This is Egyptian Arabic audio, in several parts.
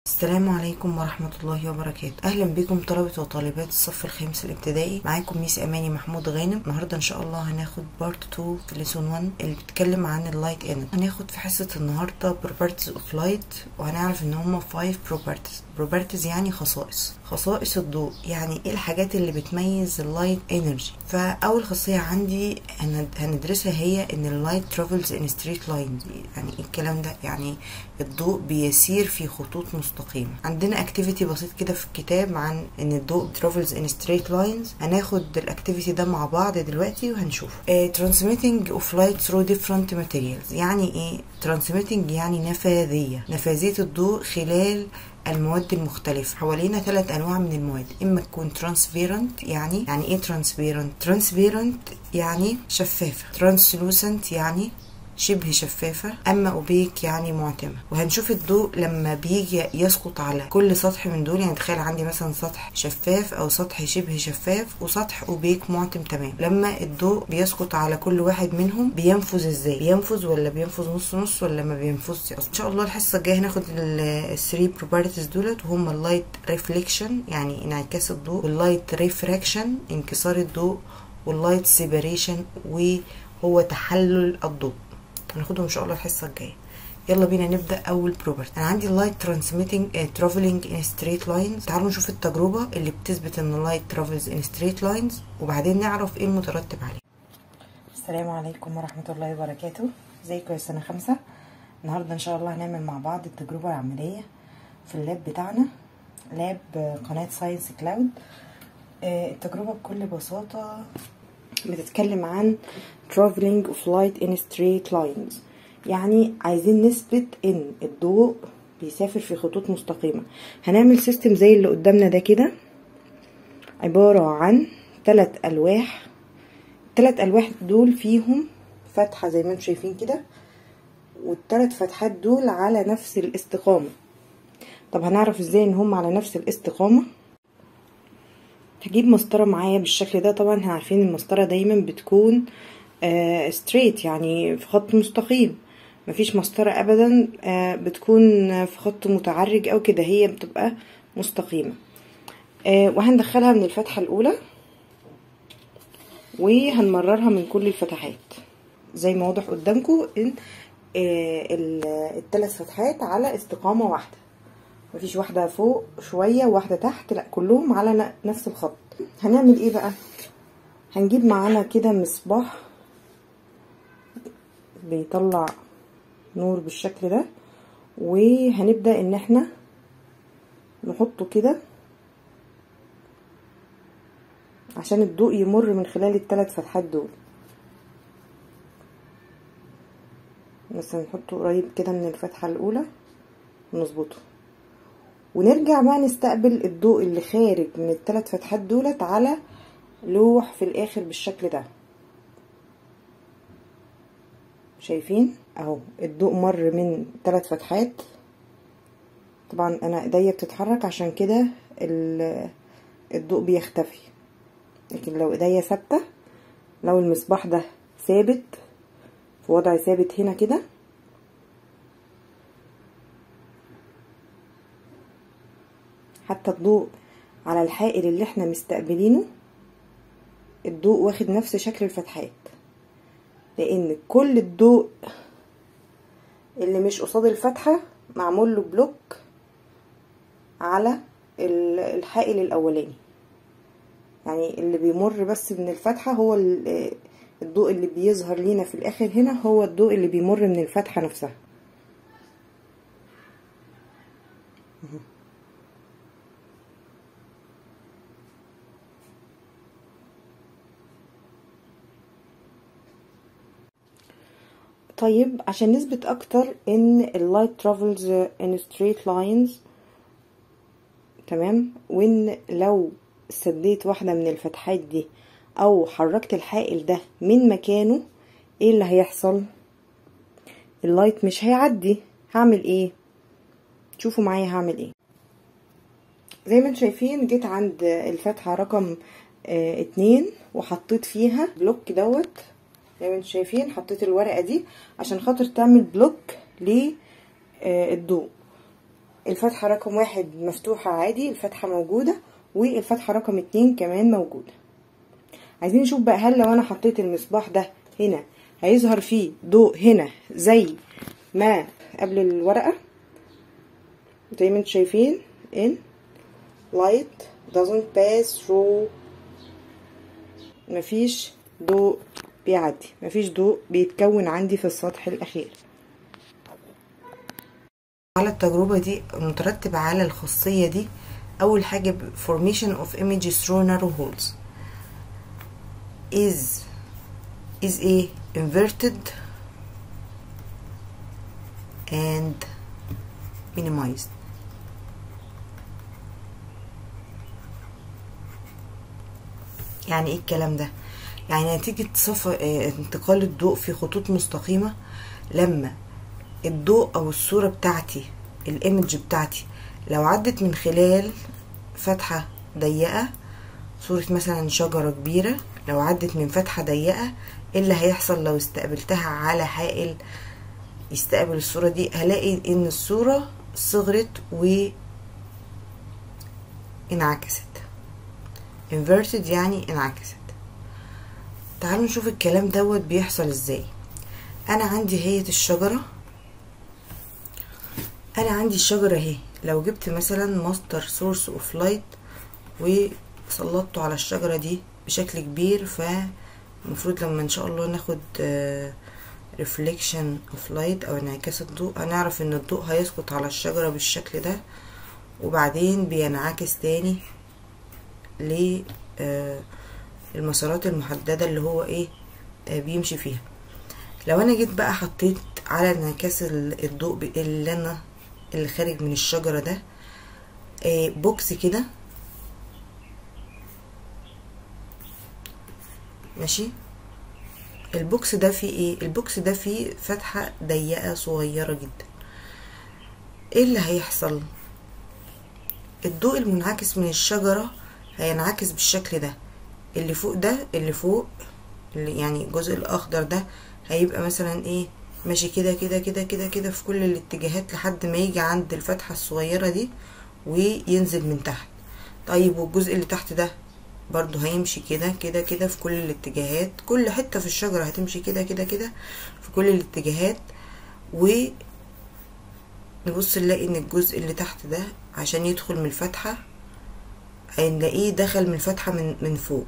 السلام عليكم ورحمة الله وبركاته أهلا بكم طلبة وطالبات الصف الخامس الابتدائي معاكم ميس أماني محمود غانم النهاردة إن شاء الله هناخد بارت 2 في ليسون 1 اللي بتتكلم عن اللايت انرجي هناخد في حصة النهاردة properties of light وهنعرف إن هما 5 properties properties يعني خصائص خصائص الضوء يعني ايه الحاجات اللي بتميز اللايت انرجي فاول خاصيه عندي هندرسها هي ان اللايت ترافلز ان ستريت لاين يعني ايه الكلام ده يعني الضوء بيسير في خطوط مستقيمه عندنا اكتيفيتي بسيط كده في الكتاب عن ان الضوء ترافلز ان ستريت لاينز هناخد الاكتيفيتي ده مع بعض دلوقتي وهنشوفه ترانسميتنج اوف لايت ثرو ديفرنت ماتيريالز يعني ايه ترانسميتنج يعني نفاذيه نفاذيه الضوء خلال المواد المختلفة حوالينا ثلاث أنواع من المواد إما تكون ترانسبيرنت يعني يعني إيه ترانسبيرنت ترانسبيرنت يعني شفافة ترانسلوسنت يعني شبه شفافة أما أوبيك يعني معتمة وهنشوف الضوء لما بيجي يسقط على كل سطح من دول يعني تخيل عندي مثلا سطح شفاف أو سطح شبه شفاف وسطح أوبيك معتم تمام لما الضوء بيسقط على كل واحد منهم بينفذ ازاي بينفذ ولا بينفذ نص نص ولا ما بينفذش أصلا إن شاء الله الحصة الجاية هناخد الثري بروبرتيز دولت وهم اللايت ريفليكشن يعني انعكاس الضوء واللايت ريفراكشن انكسار الضوء واللايت سيبريشن وهو تحلل الضوء هناخدهم ان شاء الله الحصه الجايه يلا بينا نبدا اول بروبرتي انا عندي اللايت ترانسميتنج ترافلينج ان ستريت لاينز تعالوا نشوف التجربه اللي بتثبت ان اللايت ترافلز ان ستريت لاينز وبعدين نعرف ايه المترتب عليه السلام عليكم ورحمه الله وبركاته ازيكم يا سنه خمسة النهارده ان شاء الله هنعمل مع بعض التجربه العمليه في اللاب بتاعنا لاب قناه ساينس كلاود التجربه بكل بساطه بتتكلم عن traveling of light in straight lines يعني عايزين نثبت ان الضوء بيسافر في خطوط مستقيمة هنعمل سيستم زي اللي قدامنا ده كده عبارة عن ثلاث ألواح الثلاث ألواح دول فيهم فتحة زي ما انتم شايفين كده والثلاث فتحات دول على نفس الاستقامة طب هنعرف ازاي ان هم على نفس الاستقامة هجيب مسطرة معايا بالشكل ده طبعا احنا عارفين المسطرة دايما بتكون آه ستريت يعني في خط مستقيم مفيش مسطرة ابدا آه بتكون في خط متعرج او كده هي بتبقى مستقيمة آه وهندخلها من الفتحة الاولى وهنمررها من كل الفتحات زي ما واضح قدامكم ان الثلاث فتحات على استقامة واحدة مفيش واحدة فوق شوية وواحدة تحت لا كلهم على نفس الخط هنعمل ايه بقى هنجيب معانا كده مصباح بيطلع نور بالشكل ده وهنبدأ ان احنا نحطه كده عشان الضوء يمر من خلال الثلاث فتحات دول مثلا نحطه قريب كده من الفتحة الاولى ونظبطه ونرجع بقى نستقبل الضوء اللي خارج من الثلاث فتحات دولت على لوح في الاخر بالشكل ده شايفين اهو الضوء مر من ثلاث فتحات طبعا انا ايديا بتتحرك عشان كده الضوء بيختفي لكن لو ايديا ثابته لو المصباح ده ثابت في وضع ثابت هنا كده حتى الضوء على الحائل اللي احنا مستقبلينه الضوء واخد نفس شكل الفتحات لان كل الضوء اللي مش قصاد الفتحة معمول له بلوك على الحائل الاولاني يعني اللي بيمر بس من الفتحة هو الضوء اللي بيظهر لينا في الاخر هنا هو الضوء اللي بيمر من الفتحة نفسها طيب عشان نثبت اكتر ان اللايت ترافلز ان ستريت لاينز تمام وان لو سديت واحدة من الفتحات دي او حركت الحائل ده من مكانه ايه اللي هيحصل اللايت مش هيعدي هعمل ايه شوفوا معايا هعمل ايه زي ما انتم شايفين جيت عند الفتحة رقم اه اتنين وحطيت فيها بلوك دوت زي ما انتم شايفين حطيت الورقه دي عشان خاطر تعمل بلوك للضوء الفتحة رقم واحد مفتوحة عادي الفتحة موجودة والفتحة رقم اتنين كمان موجودة عايزين نشوف بقى هل لو انا حطيت المصباح ده هنا هيظهر فيه ضوء هنا زي ما قبل الورقة زي ما انتم شايفين in light doesn't pass through مفيش ضوء بيعدي مفيش ضوء بيتكون عندي في السطح الأخير على التجربة دي مترتب على الخاصية دي أول حاجة formation of images through narrow holes is is a inverted and minimized يعني ايه الكلام ده يعني نتيجة صف... انتقال الضوء في خطوط مستقيمة لما الضوء او الصورة بتاعتي الايمج بتاعتي لو عدت من خلال فتحة ضيقة صورة مثلا شجرة كبيرة لو عدت من فتحة ضيقة ايه اللي هيحصل لو استقبلتها على حائل يستقبل الصورة دي هلاقي ان الصورة صغرت و انعكست inverted يعني انعكست تعالوا نشوف الكلام دوت بيحصل ازاي انا عندي هيئة الشجرة انا عندي الشجرة اهي لو جبت مثلا ماستر سورس اوف لايت وسلطته على الشجرة دي بشكل كبير فالمفروض لما ان شاء الله ناخد ريفليكشن اوف لايت او انعكاس الضوء هنعرف ان الضوء هيسقط على الشجرة بالشكل ده وبعدين بينعكس تاني للمسارات المحددة اللي هو ايه بيمشي فيها لو انا جيت بقى حطيت على انعكاس الضوء اللي انا اللي خارج من الشجرة ده بوكس كده ماشي البوكس ده فيه ايه البوكس ده فيه فتحة ضيقة صغيرة جدا ايه اللي هيحصل الضوء المنعكس من الشجرة هينعكس بالشكل ده اللي فوق ده اللي فوق اللي يعني الجزء الاخضر ده هيبقى مثلا ايه ماشي كده كده كده كده كده في كل الاتجاهات لحد ما يجي عند الفتحة الصغيرة دي وينزل من تحت طيب والجزء اللي تحت ده برضو هيمشي كده كده كده في كل الاتجاهات كل حتة في الشجرة هتمشي كده كده كده في كل الاتجاهات و نبص نلاقي ان الجزء اللي تحت ده عشان يدخل من الفتحة هنلاقيه دخل من الفتحة من, من فوق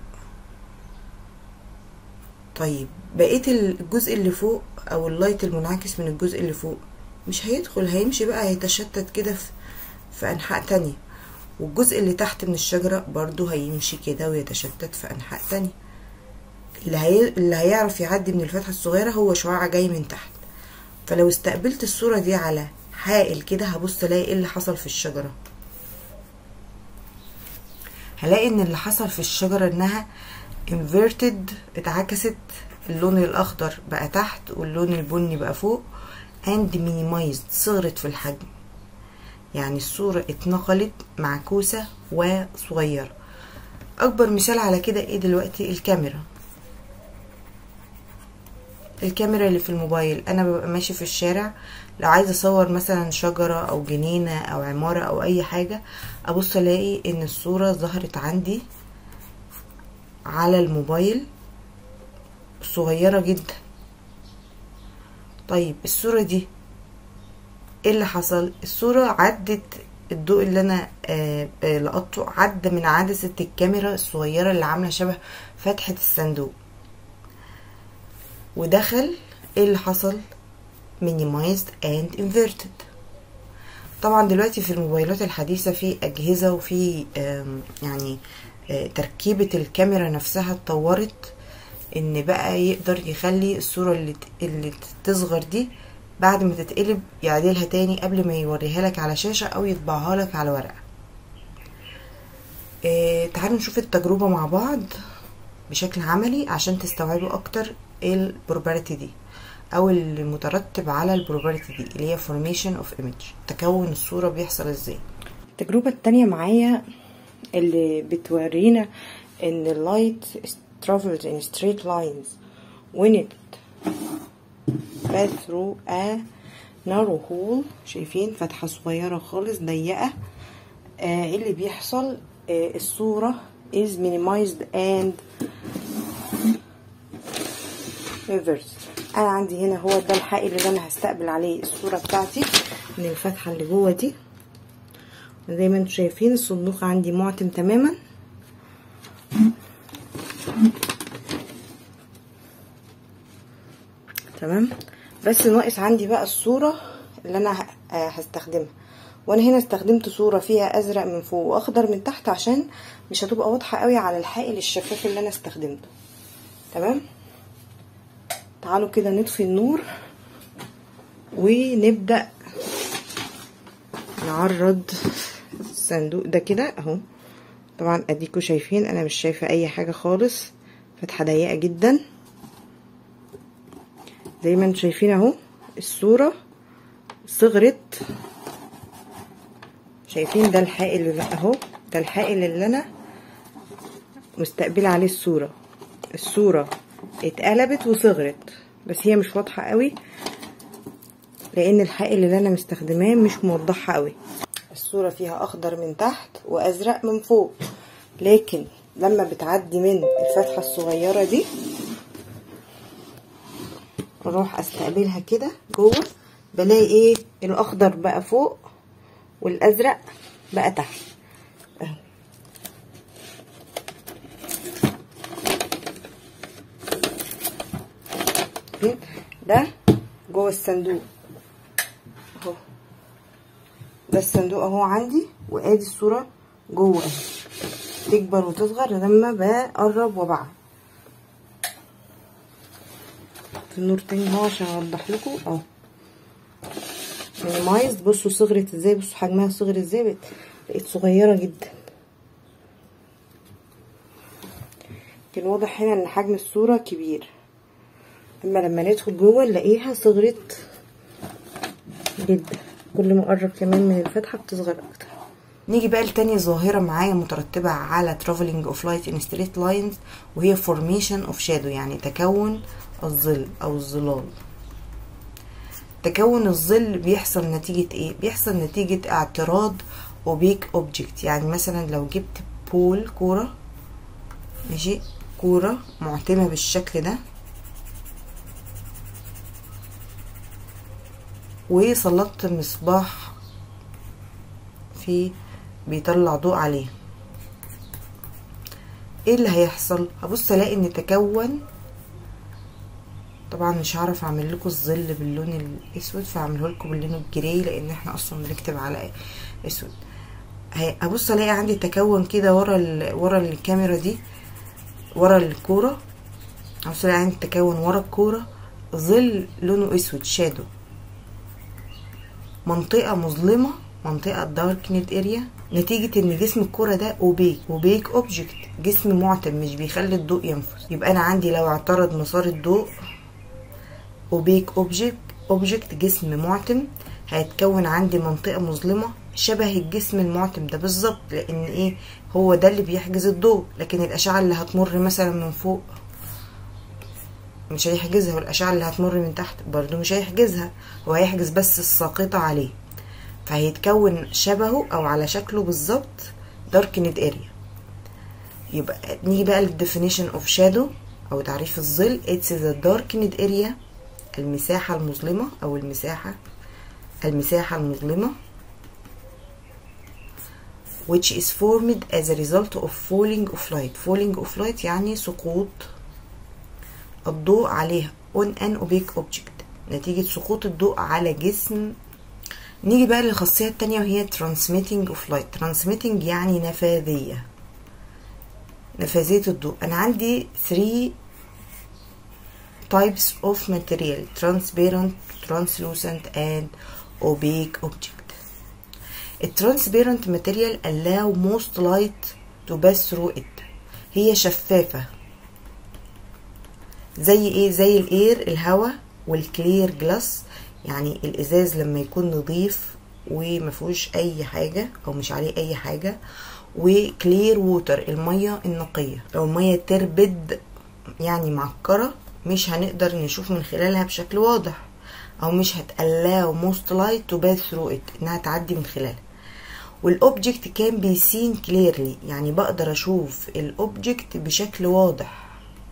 طيب بقيت الجزء اللي فوق او اللايت المنعكس من الجزء اللي فوق مش هيدخل هيمشي بقى هيتشتت كده في, في انحاء تانية والجزء اللي تحت من الشجرة برضو هيمشي كده ويتشتت في انحاء تانية اللي, هي... اللي هيعرف يعدي من الفتحة الصغيرة هو شعاع جاي من تحت فلو استقبلت الصورة دي على حائل كده هبص الاقي ايه اللي حصل في الشجرة هلاقي ان اللي حصل في الشجرة انها inverted اتعكست اللون الاخضر بقى تحت واللون البني بقى فوق and minimized صغرت في الحجم يعني الصورة اتنقلت معكوسة وصغيرة اكبر مثال على كده ايه دلوقتي الكاميرا الكاميرا اللي في الموبايل انا ببقى ماشي في الشارع لو عايزه اصور مثلا شجره او جنينه او عماره او اي حاجه ابص الاقي ان الصوره ظهرت عندي على الموبايل صغيره جدا طيب الصوره دي ايه اللي حصل الصوره عدت الضوء اللي انا آه آه لقطته عدى من عدسه الكاميرا الصغيره اللي عامله شبه فتحه الصندوق ودخل ايه اللي حصل minimized and inverted طبعا دلوقتي في الموبايلات الحديثة في أجهزة وفي يعني تركيبة الكاميرا نفسها اتطورت ان بقى يقدر يخلي الصورة اللي, اللي تصغر دي بعد ما تتقلب يعدلها تاني قبل ما يوريها لك على شاشة او يطبعها لك على ورقة تعالوا نشوف التجربة مع بعض بشكل عملي عشان تستوعبوا اكتر ايه البروبابيلتي دي او المترتب على البروبابيلتي دي اللي هي formation of image تكون الصورة بيحصل ازاي التجربة التانية معايا اللي بتورينا ان اللايت travels in straight lines when it pass through a نارو هول شايفين فتحة صغيرة خالص ضيقة آه اللي بيحصل آه الصورة is minimized and reversed انا عندي هنا هو ده الحائل اللي انا هستقبل عليه الصورة بتاعتي من الفتحة اللي جوه دي زي ما انتم شايفين الصندوق عندي معتم تماما تمام بس ناقص عندي بقى الصورة اللي انا هستخدمها وانا هنا استخدمت صورة فيها ازرق من فوق واخضر من تحت عشان مش هتبقى واضحة قوي على الحائل الشفاف اللي انا استخدمته تمام تعالوا كده نطفي النور ونبدأ نعرض الصندوق ده كده اهو طبعا اديكوا شايفين انا مش شايفة اي حاجة خالص فتحة ضيقة جدا زي ما انتم شايفين اهو الصورة صغرت شايفين ده الحائل اللي اهو ده الحائل اللي انا مستقبله عليه الصورة الصورة اتقلبت وصغرت بس هي مش واضحة قوي لان الحائل اللي انا مستخدماه مش موضحها قوي الصورة فيها اخضر من تحت وازرق من فوق لكن لما بتعدي من الفتحة الصغيرة دي اروح استقبلها كده جوه بلاقي ايه الاخضر بقى فوق والازرق بقى تحت اهو ده جوه الصندوق اهو ده الصندوق اهو عندي وادي الصوره جوه اهي تكبر وتصغر لما بقرب وابعد في النور تاني اهو عشان اوضح لكم اهو مينيمايز بصوا صغرت ازاي بصوا حجمها صغر ازاي بقت بقت صغيره جدا كان واضح هنا ان حجم الصوره كبير اما لما ندخل جوه نلاقيها صغرت جدا كل ما اقرب كمان من الفتحه بتصغر اكتر نيجي بقى لتاني ظاهرة معايا مترتبة على traveling of light in straight lines وهي formation of shadow يعني تكون الظل أو الظلال تكون الظل بيحصل نتيجة ايه؟ بيحصل نتيجة اعتراض اوبيك اوبجكت يعني مثلا لو جبت بول كورة ماشي كورة معتمة بالشكل ده وسلطت مصباح في بيطلع ضوء عليه ايه اللي هيحصل هبص الاقي ان تكون طبعا مش هعرف اعمل لكم الظل باللون الاسود فاعمله لكم باللون الجراي لان احنا اصلا بنكتب على اسود هبص الاقي عندي تكون كده ورا ال... ورا الكاميرا دي ورا الكوره هبص الاقي عندي تكون ورا الكوره ظل لونه اسود شادو منطقه مظلمه منطقه داركنت اريا نتيجة ان جسم الكرة ده اوبيك اوبيك اوبجكت جسم معتم مش بيخلي الضوء ينفذ يبقى انا عندي لو اعترض مسار الضوء اوبيك اوبجكت اوبجكت جسم معتم هيتكون عندي منطقة مظلمة شبه الجسم المعتم ده بالظبط لان ايه هو ده اللي بيحجز الضوء لكن الاشعة اللي هتمر مثلا من فوق مش هيحجزها والاشعة اللي هتمر من تحت برضو مش هيحجزها هو هيحجز بس الساقطة عليه فهيتكون شبهه او على شكله بالظبط darkened area يبقى نيجي بقى للديفينيشن اوف شادو او تعريف الظل it's the darkened area المساحة المظلمة او المساحة المساحة المظلمة which is formed as a result of falling of light falling of light يعني سقوط الضوء عليها on an opaque object نتيجة سقوط الضوء على جسم نيجي بقى للخاصية التانية وهي transmitting of light transmitting يعني نفاذية نفاذية الضوء أنا عندي 3 types of material transparent translucent and opaque object الترانسبيرنت material allow most light to pass through it هي شفافة زي ايه زي الاير الهواء والكلير جلاس يعني الازاز لما يكون نظيف ومفيهوش اي حاجه او مش عليه اي حاجه وكلير ووتر الميه النقيه لو الميه تربد يعني معكره مش هنقدر نشوف من خلالها بشكل واضح او مش هتقلاو موست لايت تو باس ثرو ات انها تعدي من خلالها والاوبجكت كان بي سين كليرلي يعني بقدر اشوف الاوبجكت بشكل واضح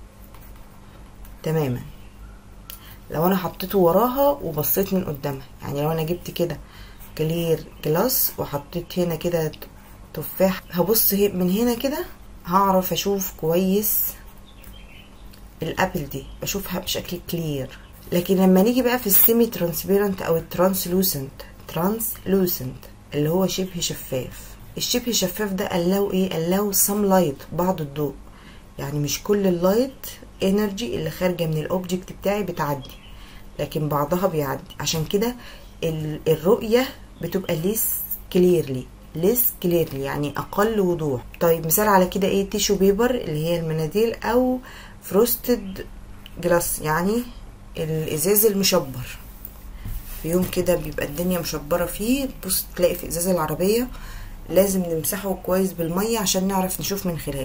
تماما لو انا حطيته وراها وبصيت من قدامها يعني لو انا جبت كده كلير جلاس وحطيت هنا كده تفاح هبص من هنا كده هعرف اشوف كويس الابل دي بشوفها بشكل كلير لكن لما نيجي بقى في السيمي ترانسبيرنت او الترانسلوسنت ترانسلوسنت اللي هو شبه شفاف الشبه شفاف ده قلاو ايه قلاو سم لايت بعض الضوء يعني مش كل اللايت انرجي اللي خارجه من الاوبجكت بتاعي بتعدي لكن بعضها بيعدي عشان كده الرؤيه بتبقى ليس كليرلي ليس كليرلي يعني اقل وضوح طيب مثال على كده ايه تيشو بيبر اللي هي المناديل او فروستد جلاس يعني الازاز المشبر في يوم كده بيبقى الدنيا مشبره فيه تبص تلاقي في ازاز العربيه لازم نمسحه كويس بالميه عشان نعرف نشوف من خلاله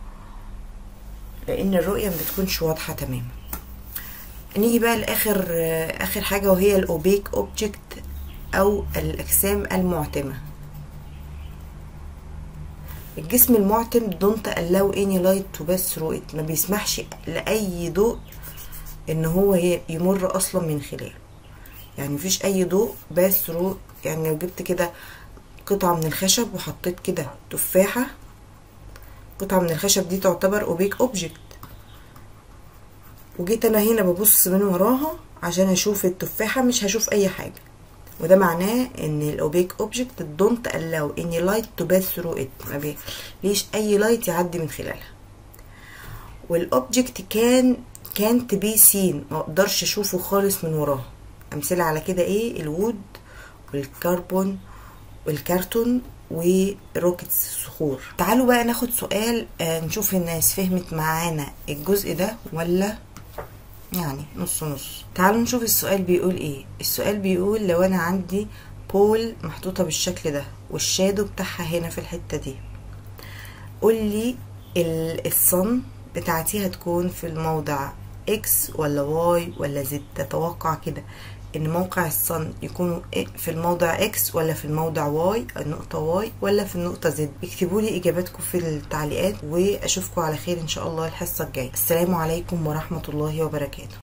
لان الرؤيه ما بتكونش واضحه تماما نيجي بقى لاخر اخر حاجه وهي الاوبيك اوبجكت او الاجسام المعتمه الجسم المعتم دونت allow any light to pass through it ما بيسمحش لأي ضوء إن هو يمر أصلا من خلاله يعني مفيش أي ضوء باس ثرو يعني لو جبت كده قطعة من الخشب وحطيت كده تفاحة قطعة من الخشب دي تعتبر اوبيك اوبجكت وجيت انا هنا ببص من وراها عشان اشوف التفاحة مش هشوف اي حاجة وده معناه ان الاوبيك اوبجكت دونت allow any light to pass through it ما ليش اي لايت يعدي من خلالها والاوبجكت كان كانت بي سين ما اقدرش اشوفه خالص من وراها امثله على كده ايه الوود والكربون والكرتون وروكتس الصخور تعالوا بقى ناخد سؤال آه نشوف الناس فهمت معانا الجزء ده ولا يعني نص نص تعالوا نشوف السؤال بيقول ايه السؤال بيقول لو انا عندي بول محطوطه بالشكل ده والشادو بتاعها هنا في الحته دي قول لي الصن بتاعتي هتكون في الموضع اكس ولا واي ولا زد تتوقع كده ان موقع الصن يكون في الموضع اكس ولا في الموضع واي النقطة واي ولا في النقطة زد اكتبوا لي اجاباتكم في التعليقات واشوفكم على خير ان شاء الله الحصة الجاية السلام عليكم ورحمة الله وبركاته